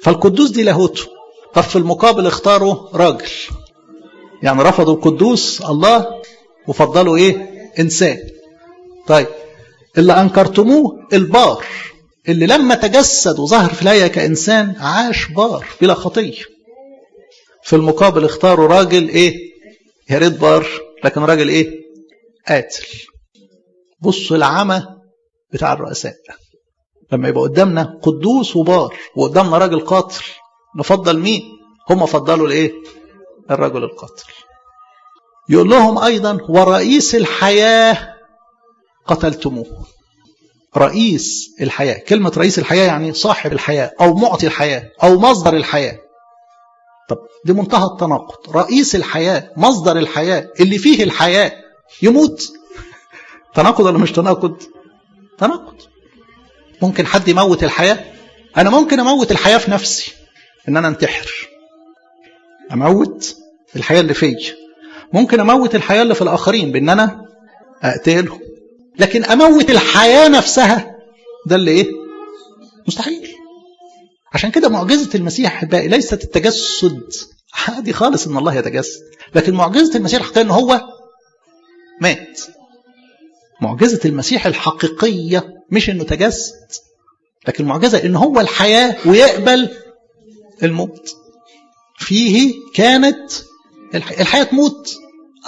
فالقدوس دي لاهوته طب في المقابل اختاروا راجل يعني رفضوا القدوس الله وفضلوا ايه انسان طيب اللي انكرتموه البار اللي لما تجسد وظهر في الهيئه كانسان عاش بار بلا خطيه في المقابل اختاروا راجل ايه يا ريت بار لكن راجل ايه قاتل بصوا العمى بتاع الرؤساء لما يبقى قدامنا قدوس وبار وقدامنا راجل قاتل نفضل مين هم فضلوا الايه الرجل القاتل يقول لهم ايضا ورئيس الحياه قتلتموه رئيس الحياه كلمه رئيس الحياه يعني صاحب الحياه او معطي الحياه او مصدر الحياه طب دي منتهى التناقض رئيس الحياه مصدر الحياه اللي فيه الحياه يموت تناقض ولا مش تناقض تناقض ممكن حد يموت الحياه انا ممكن اموت الحياه في نفسي ان انا انتحر اموت الحياه اللي فيا ممكن اموت الحياه اللي في الاخرين بان انا اقتله لكن اموت الحياه نفسها ده اللي ايه مستحيل عشان كده معجزه المسيح احبائي ليست التجسد عادي خالص ان الله يتجسد لكن معجزه المسيح الحقيقيه ان هو مات معجزه المسيح الحقيقيه مش انه تجسد لكن المعجزه ان هو الحياه ويقبل الموت فيه كانت الحياه تموت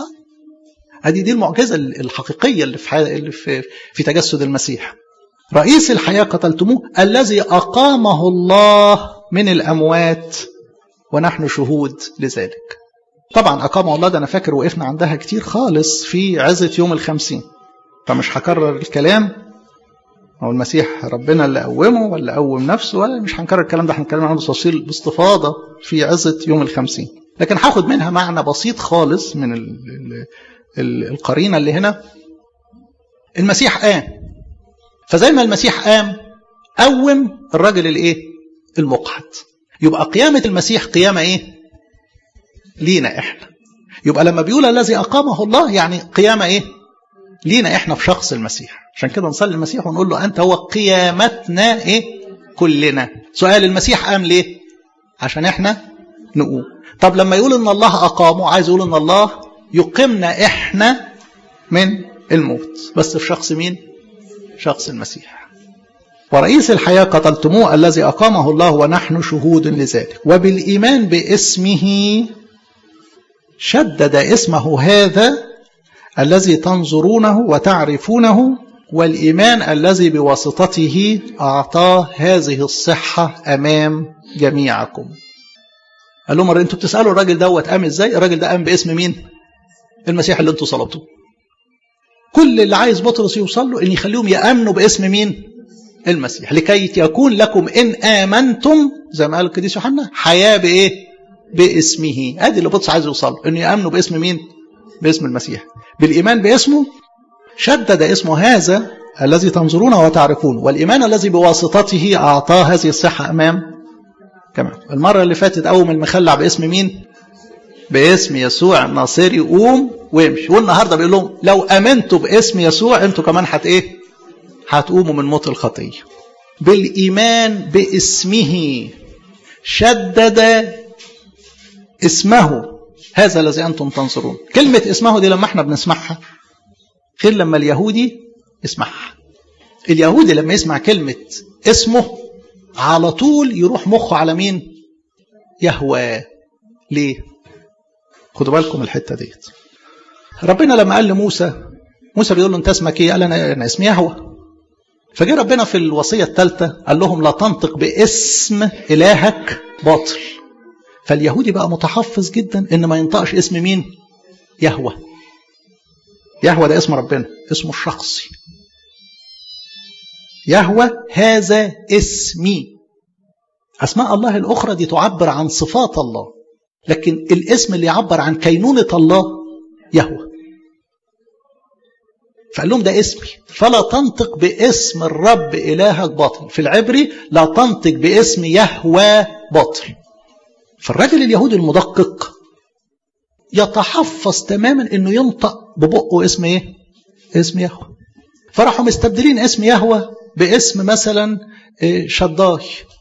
ادي دي المعجزه الحقيقيه اللي في اللي في في تجسد المسيح رئيس الحياه قتلتموه الذي اقامه الله من الاموات ونحن شهود لذلك طبعا اقامه الله ده انا فاكر وقفنا عندها كتير خالص في عزه يوم الخمسين فمش هكرر الكلام هو المسيح ربنا اللي قومه ولا قوم نفسه ولا مش هنكرر الكلام ده هنتكلم عنه تفاصيل باستفاضه في عزه يوم الخمسين لكن هاخد منها معنى بسيط خالص من ال ال القرينة اللي هنا المسيح قام فزي ما المسيح قام قوم الراجل الايه المقعد يبقى قيامة المسيح قيامة ايه لينا احنا يبقى لما بيقول الذي أقامه الله يعني قيامة ايه لينا احنا في شخص المسيح عشان كده نصلي المسيح ونقول له أنت هو قيامتنا ايه كلنا سؤال المسيح قام ليه عشان احنا نقوم طب لما يقول ان الله أقامه عايز يقول ان الله يقيمنا احنا من الموت بس في شخص مين شخص المسيح ورئيس الحياة قتلتموه الذي أقامه الله ونحن شهود لذلك وبالإيمان باسمه شدد اسمه هذا الذي تنظرونه وتعرفونه والإيمان الذي بواسطته أعطاه هذه الصحة أمام جميعكم قال لهم انتوا بتسألوا الراجل دوت قام ازاي الراجل ده قام باسم مين المسيح اللي انتوا صلبتوه كل اللي عايز بطرس يوصل له ان يخليهم يامنوا باسم مين المسيح لكي يكون لكم ان امنتم زي ما قال القديس يوحنا حياه بايه باسمه ادي اللي بطرس عايز يوصل له ان يامنوا باسم مين باسم المسيح بالايمان باسمه شدد اسمه هذا الذي تنظرونه وتعرفونه والايمان الذي بواسطته اعطاه هذه الصحه امام كمان المره اللي فاتت قوم المخلع باسم مين باسم يسوع الناصري قوم وامشي والنهارده بيقول لهم لو امنتوا باسم يسوع انتوا كمان هت ايه هتقوموا من موت الخطيه بالايمان باسمه شدد اسمه هذا الذي انتم تنصرون كلمه اسمه دي لما احنا بنسمعها غير لما اليهودي يسمعها اليهودي لما يسمع كلمه اسمه على طول يروح مخه على مين يهوى ليه خدوا بالكم الحته ديت ربنا لما قال لموسى موسى بيقول له انت اسمك ايه قال انا انا اسمي يهوى فجه ربنا في الوصيه الثالثه قال لهم لا تنطق باسم الهك باطل فاليهودي بقى متحفظ جدا ان ما ينطقش اسم مين يهوى يهوى ده اسم ربنا اسمه الشخصي يهوى هذا اسمي اسماء الله الاخرى دي تعبر عن صفات الله لكن الاسم اللي يعبر عن كينونة الله يهوى فقال لهم ده اسمي فلا تنطق باسم الرب إلهك باطل في العبري لا تنطق باسم يهوى باطل فالراجل اليهودي المدقق يتحفظ تماما انه ينطق ببقه اسم ايه اسم يهوى فراحوا مستبدلين اسم يهوى باسم مثلا شداي